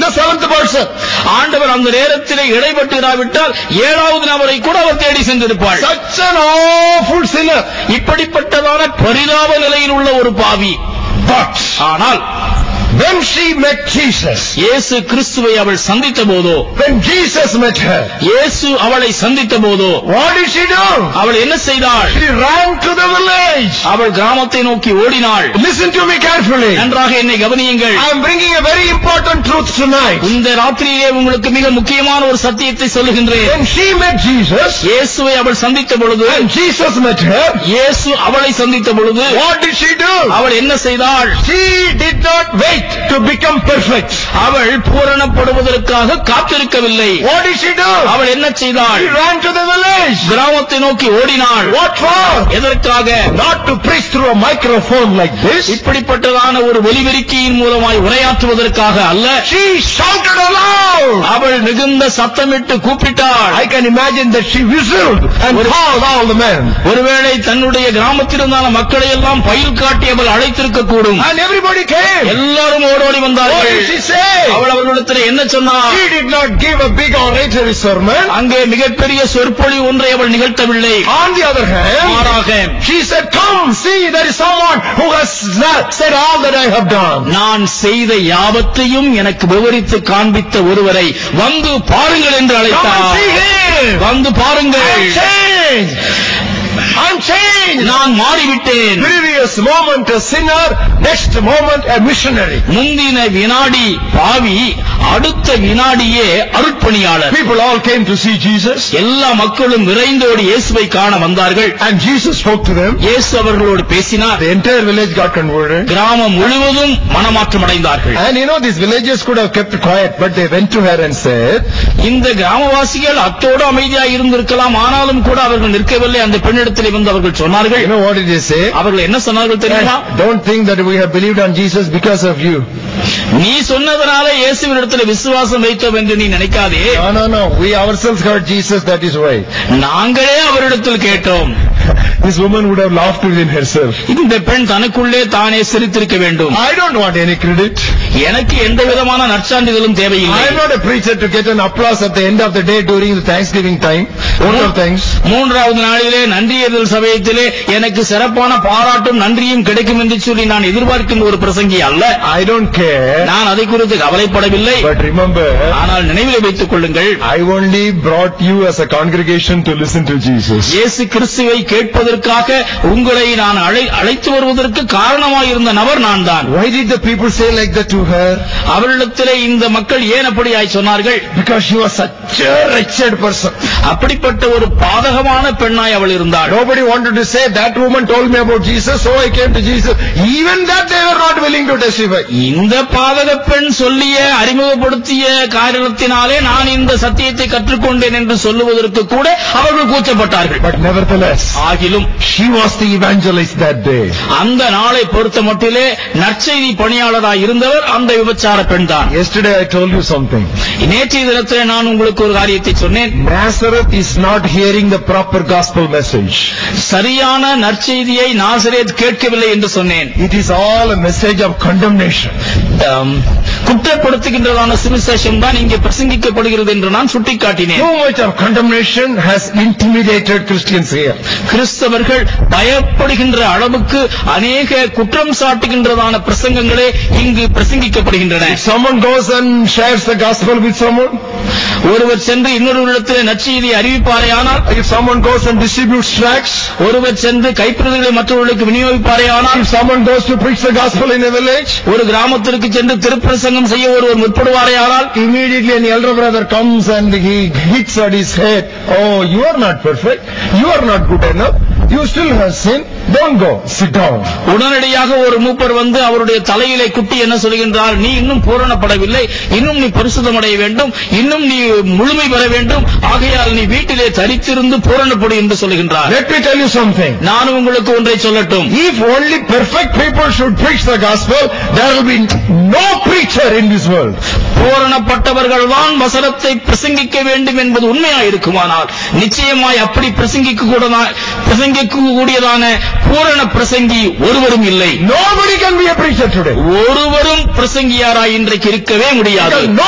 the seventh person. ஆண்டவர் அந்த நேரத்திலே இடைப்பட்டு இராவிட்டால் ஏழாவது நபரை கூட அவர் தேடி சென்றிருப்பாள் Such an awful sinner. இப்படிப்பட்டதான பரிதாப நிலையில் உள்ள ஒரு பாவி But ஆனால் when she met Jesus, இயேசு கிறிஸ்துவை அவள் சந்தித்த போதோ when Jesus met her, இயேசு அவளை சந்தித்த போதோ what did she do? அவள் என்ன செய்தாள் She ran to the village. அவள் கிராமத்தை நோக்கி ஓடினாள் Listen to me carefully. நன்றாக என்னை கவனியுங்கள் I am bringing a very important truth tonight. இந்த ராத்திரியிலே உங்களுக்கு மிக முக்கியமான ஒரு சத்தியத்தை சொல்லுகின்றேன் When she met Jesus, இயேசுவை அவள் சந்தித்த பொழுது when Jesus met her, இயேசு அவளை சந்தித்த பொழுது what did she do? அவள் என்ன செய்தாள் She did not wait to become perfect. அவள் பூரணப்படுவதற்காக காத்திருக்கவில்லை What did she do? அவள் என்ன செய்தாள் She ran to the village. கிராமத்தை நோக்கி ஓடினாள் What for? எதற்காக Not to preach through a microphone like this. இப்படிப்பட்டதான ஒரு ஒலிபெருக்கியின் மூலமாய் உரையாற்றுவதற்காக அல்ல She shouted aloud. அவள் மிகுந்த சத்தமிட்டு கூப்பிட்டாள் I can imagine that she whistled and called all the men. ஒருவேளை தன்னுடைய கிராமத்திலிருந்தான மக்களை எல்லாம் பயில் காட்டி அவள் அழைத்திருக்க கூடும் And everybody came. எல்லாரும் ஓடோடி What வந்தார்கள் did she say? அவள் அவர்களிடத்தில் என்ன சொன்னாள் She did not give a big oratory sermon. அங்கே மிகப்பெரிய சொற்பொழி ஒன்றை அவள் நிகழ்த்தவில்லை On the other hand, மாறாக she said, come, see, there is someone who has not said all that I have done. நான் செய்த யாவத்தையும் எனக்கு விவரித்து காண்பித்த ஒருவரை வந்து பாருங்கள் என்று Come and see அழைத்தார் him. வந்து பாருங்கள் I'm changed. I'm changed. நான் மாறிவிட்டேன் Previous moment a sinner, next moment a missionary. முந்தின வினாடி பாவி அடுத்த வினாடியே அருட்பணியாளர் People all came to see Jesus எல்லா மக்களும் விரைந்தோடி இயேசுவை காண வந்தார்கள் and Jesus spoke to them. இயேசு அவர்களோடு பேசினார் The entire village got converted. கிராமம் முழுவதும் மனமாற்றம் அடைந்தார்கள் And you know, these villagers could have kept quiet, but they went to her and said, இந்த கிராமவாசிகள் அத்தோடு அமைதியாக இருந்திருக்கலாம் ஆனாலும் கூட அவர்கள் நிற்கவில்லை அந்த பெண்ணிடத்தில் வந்து அவர்கள் சொன்னார்கள் you know what did they say? அவர்கள் என்ன சொன்னார்கள் தெரியுமா Don't think that we have believed on Jesus because of you. நீ சொன்னதனால இயேசுவினிடத்தில் விசுவாசம் வைத்தோம் என்று நீ நினைக்காதே No, no, no. We ourselves heard Jesus, that is why. நாங்களே அவரிடத்தில் கேட்டோம் This woman would have laughed within herself. இந்த பெண் தனக்குள்ளே தானே சிரித்திருக்க வேண்டும் I don't want any credit. எனக்கு எந்த விதமான நற்சான்றிதழும் தேவையில்லை I am not a preacher to get an applause at the end of the day during the Thanksgiving time. Vote of thanks. மூன்றாவது நாளிலே நன்றியறிதல் சமயத்திலே எனக்கு சிறப்பான பாராட்டும் நன்றியும் கிடைக்கும் என்று சொல்லி நான் எதிர்பார்க்கின்ற ஒரு பிரசங்கி அல்ல I don't care. நான் அதை குறித்து கவலைப்படவில்லை But remember, ஆனால் நினைவில் வைத்துக் கொள்ளுங்கள் I only brought you as a congregation to listen to Jesus. இயேசு கிறிஸ்துவை கேட்பதற்காக உங்களை நான் அழை- அழைத்து வருவதற்கு காரணமாயிருந்த நபர் நான் தான் Why did the people say like that to her? அவரிடத்திலே இந்த மக்கள் ஏன் அப்படியாய் சொன்னார்கள் Because she was such a wretched person. அப்படிப்பட்ட ஒரு பாதகமான பெண்ணாய் அவள் இருந்தாள் Nobody wanted to say that woman told me about Jesus, so I came to Jesus. Even that they were not willing to testify. இந்த பாதக பெண் சொல்லிய அறிமுகப்படுத்திய காரணத்தினாலே நான் இந்த சத்தியத்தை கற்றுக்கொண்டேன் என்று சொல்லுவதற்கு கூட அவர்கள் கூச்சப்பட்டார்கள் But nevertheless, ஆகிலும் she was the evangelist that day. அந்த நாளை பொறுத்த மட்டிலே நற்செய்தி பணியாளராய் இருந்தவர் அந்த விபச்சார பெண் தான் Yesterday I told you something. நேற்றைய தினத்திலே நான் உங்களுக்கு ஒரு காரியத்தை சொன்னேன் Nazareth is not hearing the proper gospel message. சரியான நற்செய்தியை நாசரேத் கேட்கவில்லை என்று சொன்னேன் It is all a message of condemnation. ஆம், குற்றப்படுத்துகின்றதான சுவிசேஷம் தான் இங்கே பிரசங்கிக்கப்படுகிறது என்று நான் சுட்டிக்காட்டினேன் Too much of condemnation has intimidated Christians here. கிறிஸ்தவர்கள் பயப்படுகின்ற அளவுக்கு அநேக குற்றம் சாட்டுகின்றதான பிரசங்கங்களே இங்கு பிரசங்கிக்கப்படுகின்றன If someone goes and shares the gospel with someone, ஒருவர் சென்று இன்னொருவரிடத்தில் நற்செய்தியை அறிவிப்பாரேயானால் if someone goes and distributes tracts, ஒருவர் சென்று கைப்பிரதிகளை மற்றவர்களுக்கு விநியோகிப்பாரேயானால் if someone goes to preach the gospel in a village, ஒரு கிராமத்திற்கு சென்று திருப்பிரசங்கம் செய்ய ஒருவர் முற்படுவாரேயானால் immediately an elder brother comes and he hits at his head. Oh, you are not perfect. You are not good enough. You still have sin. Don't go. Sit down. உடனடியாக ஒரு மூப்பர் வந்து அவருடைய தலையிலே குட்டி என்ன சொல்கின்றார் நீ இன்னும் பூரணப்படவில்லை இன்னும் நீ பரிசுத்தமடைய வேண்டும் இன்னும் நீ முழுமை பெற வேண்டும் ஆகையால் நீ வீட்டிலே தரித்திருந்து பூரணப்படு என்று சொல்கின்றார் Let me tell you something. நான் உங்களுக்கு ஒன்றை சொல்லட்டும் If only perfect people should preach the gospel, there will be no preacher in this world. பூரணப்பட்டவர்கள் தான் வசனத்தை பிரசங்கிக்க வேண்டும் என்பது உண்மையா இருக்குமானால் நிச்சயமாய் அப்படி பிரசங்கிக்க கூடதா பிரசங்கிக்க கூடியதான பூரண பிரசங்கி ஒருவரும் இல்லை Nobody can be a preacher today. ஒருவரும் பிரசங்கியாராய் இன்றைக்கு இருக்கவே முடியாது Because no